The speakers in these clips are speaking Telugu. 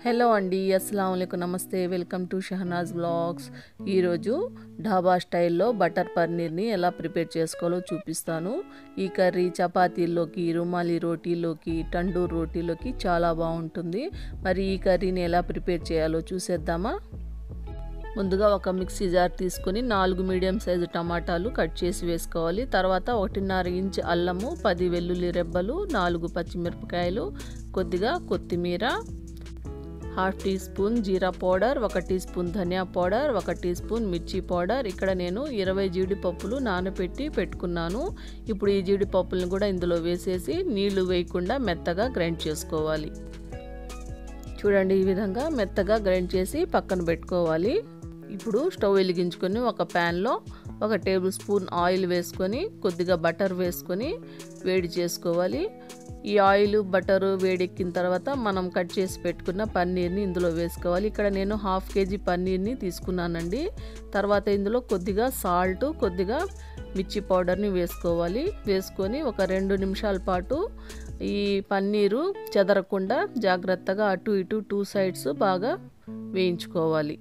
హలో అండి అస్సలం నమస్తే వెల్కమ్ టు షహనాజ్ బ్లాగ్స్ ఈరోజు ఢాబా స్టైల్లో బటర్ పన్నీర్ని ఎలా ప్రిపేర్ చేసుకోవాలో చూపిస్తాను ఈ కర్రీ చపాతీల్లోకి రుమాలి రోటీలోకి టండూర్ రోటీలోకి చాలా బాగుంటుంది మరి ఈ కర్రీని ఎలా ప్రిపేర్ చేయాలో చూసేద్దామా ముందుగా ఒక మిక్సీ జార్ తీసుకొని నాలుగు మీడియం సైజు టమాటాలు కట్ చేసి వేసుకోవాలి తర్వాత ఒకటిన్నర ఇంచ్ అల్లము పది వెల్లుల్లి రెబ్బలు నాలుగు పచ్చిమిరపకాయలు కొద్దిగా కొత్తిమీర half teaspoon jeera powder ఒక టీ స్పూన్ ధనియా పౌడర్ ఒక టీ స్పూన్ మిర్చి పౌడర్ ఇక్కడ నేను ఇరవై జీడిపప్పులు నానబెట్టి పెట్టుకున్నాను ఇప్పుడు ఈ జీడిపప్పులను కూడా ఇందులో వేసేసి నీళ్లు వేయకుండా మెత్తగా గ్రైండ్ చేసుకోవాలి చూడండి ఈ విధంగా మెత్తగా గ్రైండ్ చేసి పక్కన పెట్టుకోవాలి ఇప్పుడు స్టవ్ వెలిగించుకొని ఒక ప్యాన్లో ఒక టేబుల్ స్పూన్ ఆయిల్ వేసుకొని కొద్దిగా బటర్ వేసుకొని వేడి చేసుకోవాలి ఈ ఆయిల్ బటరు వేడెక్కిన తర్వాత మనం కట్ చేసి పెట్టుకున్న పన్నీర్ని ఇందులో వేసుకోవాలి ఇక్కడ నేను హాఫ్ కేజీ పన్నీర్ని తీసుకున్నానండి తర్వాత ఇందులో కొద్దిగా సాల్ట్ కొద్దిగా మిర్చి పౌడర్ని వేసుకోవాలి వేసుకొని ఒక రెండు నిమిషాల పాటు ఈ పన్నీరు చెదరకుండా జాగ్రత్తగా అటు ఇటు టూ సైడ్స్ బాగా వేయించుకోవాలి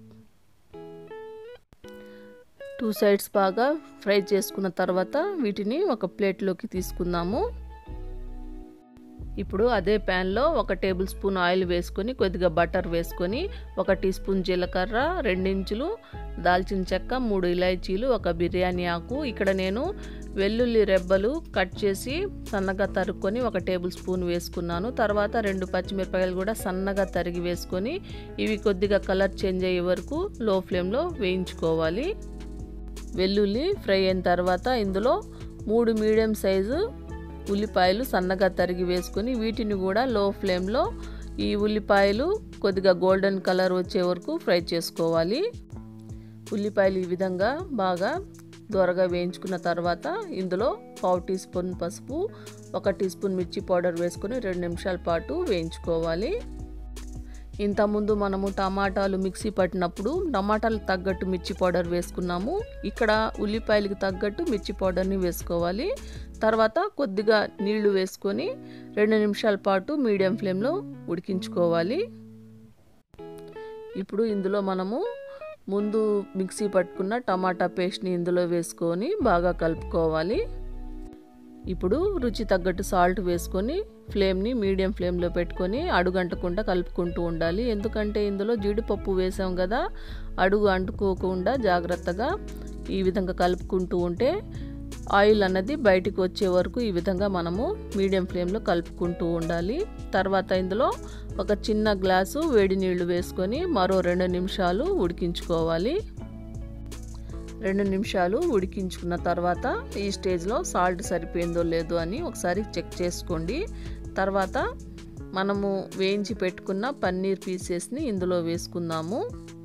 టూ సైడ్స్ బాగా ఫ్రై చేసుకున్న తర్వాత వీటిని ఒక ప్లేట్లోకి తీసుకుందాము ఇప్పుడు అదే ప్యాన్లో ఒక టేబుల్ స్పూన్ ఆయిల్ వేసుకొని కొద్దిగా బటర్ వేసుకొని ఒక టీ స్పూన్ జీలకర్ర రెండించులు దాల్చిన చెక్క మూడు ఇలాచీలు ఒక బిర్యానీ ఆకు ఇక్కడ నేను వెల్లుల్లి రెబ్బలు కట్ చేసి సన్నగా తరుక్కొని ఒక టేబుల్ స్పూన్ వేసుకున్నాను తర్వాత రెండు పచ్చిమిరపకాయలు కూడా సన్నగా తరిగి వేసుకొని ఇవి కొద్దిగా కలర్ చేంజ్ అయ్యే వరకు లో ఫ్లేమ్లో వేయించుకోవాలి వెల్లుల్లి ఫ్రై అయిన తర్వాత ఇందులో మూడు మీడియం సైజు ఉల్లిపాయలు సన్నగా తరిగి వేసుకొని వీటిని కూడా లో ఫ్లేమ్లో ఈ ఉల్లిపాయలు కొద్దిగా గోల్డెన్ కలర్ వచ్చే వరకు ఫ్రై చేసుకోవాలి ఉల్లిపాయలు ఈ విధంగా బాగా దొరగా వేయించుకున్న తర్వాత ఇందులో పావు టీ స్పూన్ పసుపు ఒక టీ స్పూన్ మిర్చి పౌడర్ వేసుకొని రెండు నిమిషాల పాటు వేయించుకోవాలి ఇంతకుముందు మనము టమాటాలు మిక్సీ పట్టినప్పుడు టమాటాలకు తగ్గట్టు మిర్చి పౌడర్ వేసుకున్నాము ఇక్కడ ఉల్లిపాయలకి తగ్గట్టు మిర్చి పౌడర్ని వేసుకోవాలి తర్వాత కొద్దిగా నీళ్లు వేసుకొని రెండు నిమిషాల పాటు మీడియం ఫ్లేమ్లో ఉడికించుకోవాలి ఇప్పుడు ఇందులో మనము ముందు మిక్సీ పట్టుకున్న టమాటా పేస్ట్ని ఇందులో వేసుకొని బాగా కలుపుకోవాలి ఇప్పుడు రుచి తగ్గట్టు సాల్ట్ వేసుకొని ఫ్లేమ్ని మీడియం ఫ్లేమ్లో పెట్టుకొని అడుగంటకుండా కలుపుకుంటూ ఉండాలి ఎందుకంటే ఇందులో జీడిపప్పు వేసాం కదా అడుగు అంటుకోకుండా జాగ్రత్తగా ఈ విధంగా కలుపుకుంటూ ఉంటే ఆయిల్ అన్నది బయటికి వచ్చే వరకు ఈ విధంగా మనము మీడియం ఫ్లేమ్లో కలుపుకుంటూ ఉండాలి తర్వాత ఇందులో ఒక చిన్న గ్లాసు వేడి నీళ్లు వేసుకొని మరో రెండు నిమిషాలు ఉడికించుకోవాలి రెండు నిమిషాలు ఉడికించుకున్న తర్వాత ఈ స్టేజ్లో సాల్ట్ సరిపోయిందో లేదో అని ఒకసారి చెక్ చేసుకోండి తర్వాత మనము వేయించి పెట్టుకున్న పన్నీర్ పీసెస్ని ఇందులో వేసుకుందాము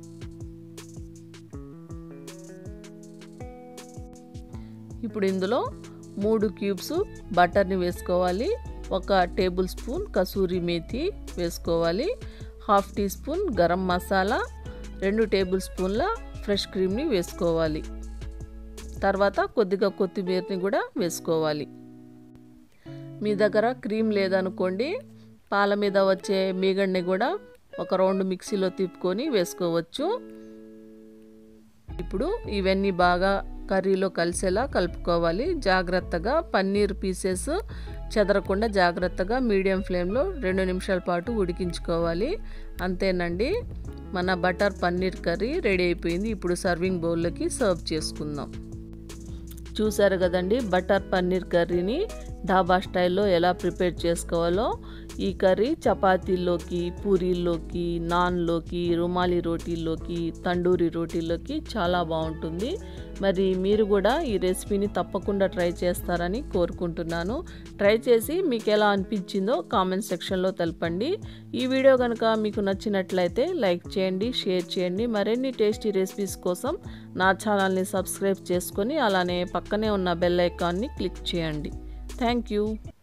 ఇప్పుడు ఇందులో మూడు క్యూబ్స్ బటర్ని వేసుకోవాలి ఒక టేబుల్ స్పూన్ కసూరి మేతి వేసుకోవాలి half teaspoon garam masala రెండు టేబుల్ స్పూన్ల ఫ్రెష్ క్రీమ్ని వేసుకోవాలి తర్వాత కొద్దిగా కొత్తిమీరని కూడా వేసుకోవాలి మీ దగ్గర క్రీమ్ లేదనుకోండి పాల మీద వచ్చే మీగడ్ని కూడా ఒక రౌండ్ మిక్సీలో తిప్పుకొని వేసుకోవచ్చు ఇప్పుడు ఇవన్నీ బాగా కర్రీలో కలిసేలా కలుపుకోవాలి జాగ్రత్తగా పన్నీర్ పీసెస్ చెదరకుండా జాగ్రత్తగా మీడియం ఫ్లేమ్లో రెండు నిమిషాల పాటు ఉడికించుకోవాలి అంతేనండి మన బటర్ పన్నీర్ కర్రీ రెడీ అయిపోయింది ఇప్పుడు సర్వింగ్ బౌల్లోకి సర్వ్ చేసుకుందాం చూసారు కదండి బటర్ పన్నీర్ కర్రీని ఢాబా స్టైల్లో ఎలా ప్రిపేర్ చేసుకోవాలో ఈ కర్రీ చపాతీల్లోకి పూరీల్లోకి నాన్లోకి రుమాలి రోటీల్లోకి తండూరి రోటీల్లోకి చాలా బాగుంటుంది మరి మీరు కూడా ఈ రెసిపీని తప్పకుండా ట్రై చేస్తారని కోరుకుంటున్నాను ట్రై చేసి మీకు ఎలా అనిపించిందో కామెంట్ సెక్షన్లో తెలపండి ఈ వీడియో కనుక మీకు నచ్చినట్లయితే లైక్ చేయండి షేర్ చేయండి మరిన్ని టేస్టీ రెసిపీస్ కోసం నా ఛానల్ని సబ్స్క్రైబ్ చేసుకొని అలానే పక్కనే ఉన్న బెల్ ఐకాన్ని క్లిక్ చేయండి థ్యాంక్ యూ